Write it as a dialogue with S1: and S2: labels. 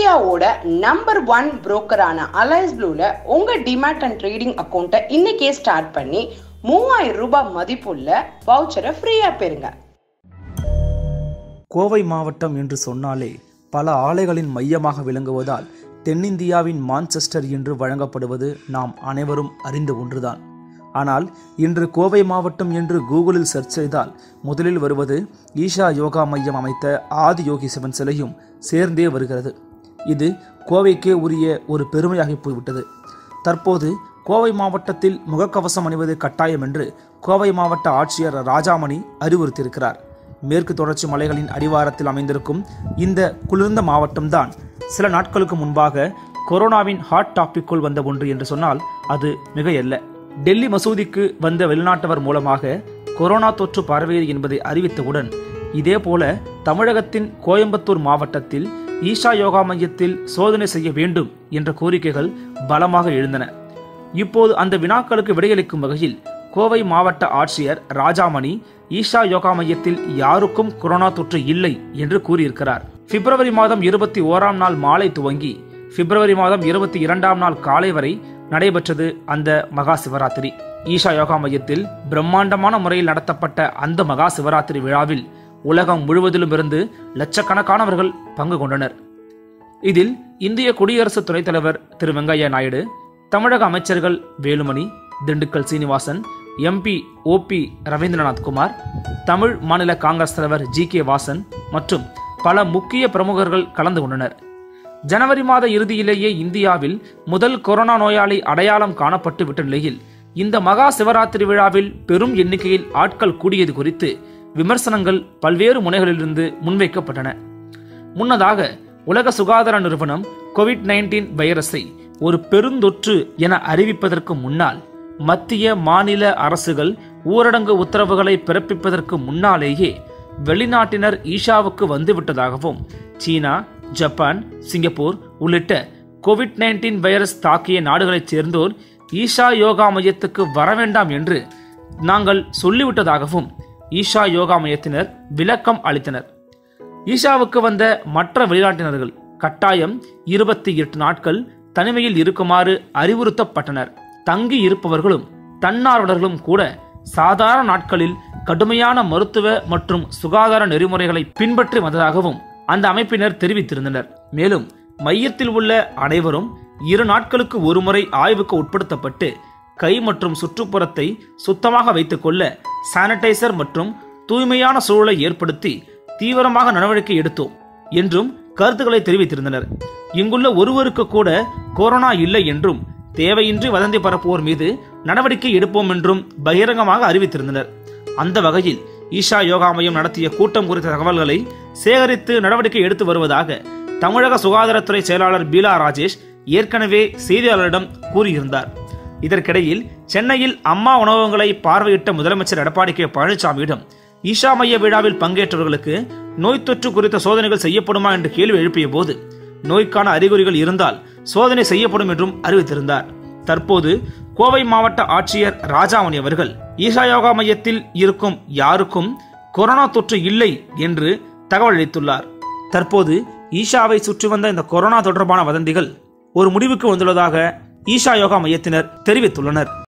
S1: இந்தியாவோட number one புரோக்கரான Alice ப்ளூல உங்க டிமேட் அண்ட் ட்ரேடிங் அக்கௌண்ட்டை இன்னைக்கே ஸ்டார்ட் பண்ணி மூவாயிரம் ரூபாய் மதிப்புள்ள வவுச்சரை ஃப்ரீயா பெறுங்க
S2: கோவை மாவட்டம் என்று சொன்னாலே பல ஆலைகளின் மையமாக விளங்குவதால் தென்னிந்தியாவின் மான்செஸ்டர் என்று வழங்கப்படுவது நாம் அனைவரும் அறிந்த ஒன்றுதான் ஆனால் இன்று கோவை மாவட்டம் என்று கூகுளில் சர்ச் செய்தால் முதலில் வருவது ஈஷா யோகா மையம் அமைத்த ஆதி யோகி சிவன் சிலையும் சேர்ந்தே வருகிறது இது கோவைக்கே உரிய ஒரு பெருமையாகி போய்விட்டது தற்போது கோவை மாவட்டத்தில் முகக்கவசம் அணிவது கட்டாயம் என்று கோவை மாவட்ட ஆட்சியர் ராஜாமணி அறிவுறுத்தியிருக்கிறார் மேற்கு தொடர்ச்சி மலைகளின் அடிவாரத்தில் அமைந்திருக்கும் இந்த குளிர்ந்த மாவட்டம்தான் சில நாட்களுக்கு முன்பாக கொரோனாவின் ஹாட் டாபிக்குள் வந்த ஒன்று என்று சொன்னால் அது மிகையல்ல டெல்லி மசூதிக்கு வந்த வெளிநாட்டவர் மூலமாக கொரோனா தொற்று பரவியது என்பதை அறிவித்தவுடன் இதேபோல தமிழகத்தின் கோயம்புத்தூர் மாவட்டத்தில் ஈஷா யோகா மையத்தில் சோதனை செய்ய வேண்டும் என்ற கோரிக்கைகள் பலமாக எழுந்தன இப்போது அந்த வினாக்களுக்கு விடையளிக்கும் வகையில் கோவை மாவட்ட ஆட்சியர் ராஜாமணி ஈஷா யோகா மையத்தில் யாருக்கும் கொரோனா தொற்று இல்லை என்று கூறியிருக்கிறார் பிப்ரவரி மாதம் இருபத்தி ஓராம் நாள் மாலை துவங்கி பிப்ரவரி மாதம் இருபத்தி இரண்டாம் நாள் காலை வரை நடைபெற்றது அந்த மகா சிவராத்திரி ஈஷா யோகா மையத்தில் பிரம்மாண்டமான முறையில் நடத்தப்பட்ட அந்த மகா சிவராத்திரி விழாவில் உலகம் முழுவதிலும் இருந்து லட்சக்கணக்கானவர்கள் பங்கு கொண்டனர் இதில் இந்திய குடியரசு துணைத் தலைவர் திரு வெங்கையா நாயுடு தமிழக அமைச்சர்கள் வேலுமணி திண்டுக்கல் சீனிவாசன் எம்பி ஓபி ரவீந்திரநாத் குமார் தமிழ் மாநில காங்கிரஸ் தலைவர் ஜி கே வாசன் மற்றும் பல முக்கிய பிரமுகர்கள் கலந்து கொண்டனர் ஜனவரி மாத இறுதியிலேயே இந்தியாவில் முதல் கொரோனா நோயாளி அடையாளம் காணப்பட்டு விட்ட நிலையில் இந்த மகா சிவராத்திரி விழாவில் பெரும் எண்ணிக்கையில் ஆட்கள் கூடியது குறித்து விமர்சனங்கள் பல்வேறு முனைகளிலிருந்து முன்வைக்கப்பட்டன முன்னதாக உலக சுகாதார நிறுவனம் கோவிட் நைன்டீன் வைரஸை ஒரு பெருந்தொற்று என அறிவிப்பதற்கு முன்னால் மத்திய மாநில அரசுகள் ஊரடங்கு உத்தரவுகளை பிறப்பிப்பதற்கு முன்னாலேயே வெளிநாட்டினர் ஈஷாவுக்கு வந்துவிட்டதாகவும் சீனா ஜப்பான் சிங்கப்பூர் உள்ளிட்ட கோவிட் நைன்டீன் வைரஸ் தாக்கிய நாடுகளைச் சேர்ந்தோர் ஈஷா யோகா மையத்துக்கு வர வேண்டாம் என்று நாங்கள் சொல்லிவிட்டதாகவும் ஈஷா யோகா மையத்தினர் விளக்கம் அளித்தனர் ஈஷாவுக்கு வந்த மற்ற வெளிநாட்டினர்கள் கட்டாயம் இருபத்தி எட்டு நாட்கள் தனிமையில் இருக்குமாறு அறிவுறுத்தப்பட்டனர் தங்கி இருப்பவர்களும் தன்னார்வலர்களும் கூட சாதாரண நாட்களில் கடுமையான மருத்துவ மற்றும் சுகாதார நெறிமுறைகளை பின்பற்றி வந்ததாகவும் அந்த அமைப்பினர் தெரிவித்திருந்தனர் மேலும் மையத்தில் உள்ள அனைவரும் இரு நாட்களுக்கு ஒருமுறை ஆய்வுக்கு உட்படுத்தப்பட்டு கை மற்றும் சுற்றுப்புறத்தை சுத்தமாக வைத்துக்கொள்ள சானிடைசர் மற்றும் தூய்மையான சூழலை ஏற்படுத்தி தீவிரமாக நடவடிக்கை எடுத்தோம் என்றும் கருத்துக்களை தெரிவித்திருந்தனர் இங்குள்ள ஒருவருக்கு கூட கொரோனா இல்லை என்றும் தேவையின்றி வதந்தி பரப்புவோர் மீது நடவடிக்கை எடுப்போம் என்றும் பகிரங்கமாக அறிவித்திருந்தனர் அந்த வகையில் ஈஷா யோகா மையம் நடத்திய கூட்டம் குறித்த தகவல்களை சேகரித்து நடவடிக்கை எடுத்து வருவதாக தமிழக சுகாதாரத்துறை செயலாளர் பீலா ராஜேஷ் ஏற்கனவே செய்தியாளரிடம் கூறியிருந்தார் இதற்கிடையில் சென்னையில் அம்மா உணவகங்களை பார்வையிட்ட முதலமைச்சர் எடப்பாடி கே பழனிசாமியிடம் ஈஷா மைய விழாவில் பங்கேற்றவர்களுக்கு நோய் தொற்று குறித்த சோதனைகள் செய்யப்படுமா என்று கேள்வி எழுப்பிய போது நோய்க்கான அறிகுறிகள் இருந்தால் சோதனை செய்யப்படும் என்றும் அறிவித்திருந்தார் தற்போது கோவை மாவட்ட ஆட்சியர் ராஜாமணி அவர்கள் ஈஷா யோகா மையத்தில் இருக்கும் யாருக்கும் கொரோனா தொற்று இல்லை என்று தகவல் அளித்துள்ளார் தற்போது ஈஷாவை சுற்றி வந்த இந்த கொரோனா தொடர்பான வதந்திகள் ஒரு முடிவுக்கு வந்துள்ளதாக ஈஷா யோகா மையத்தினர் தெரிவித்துள்ளனர்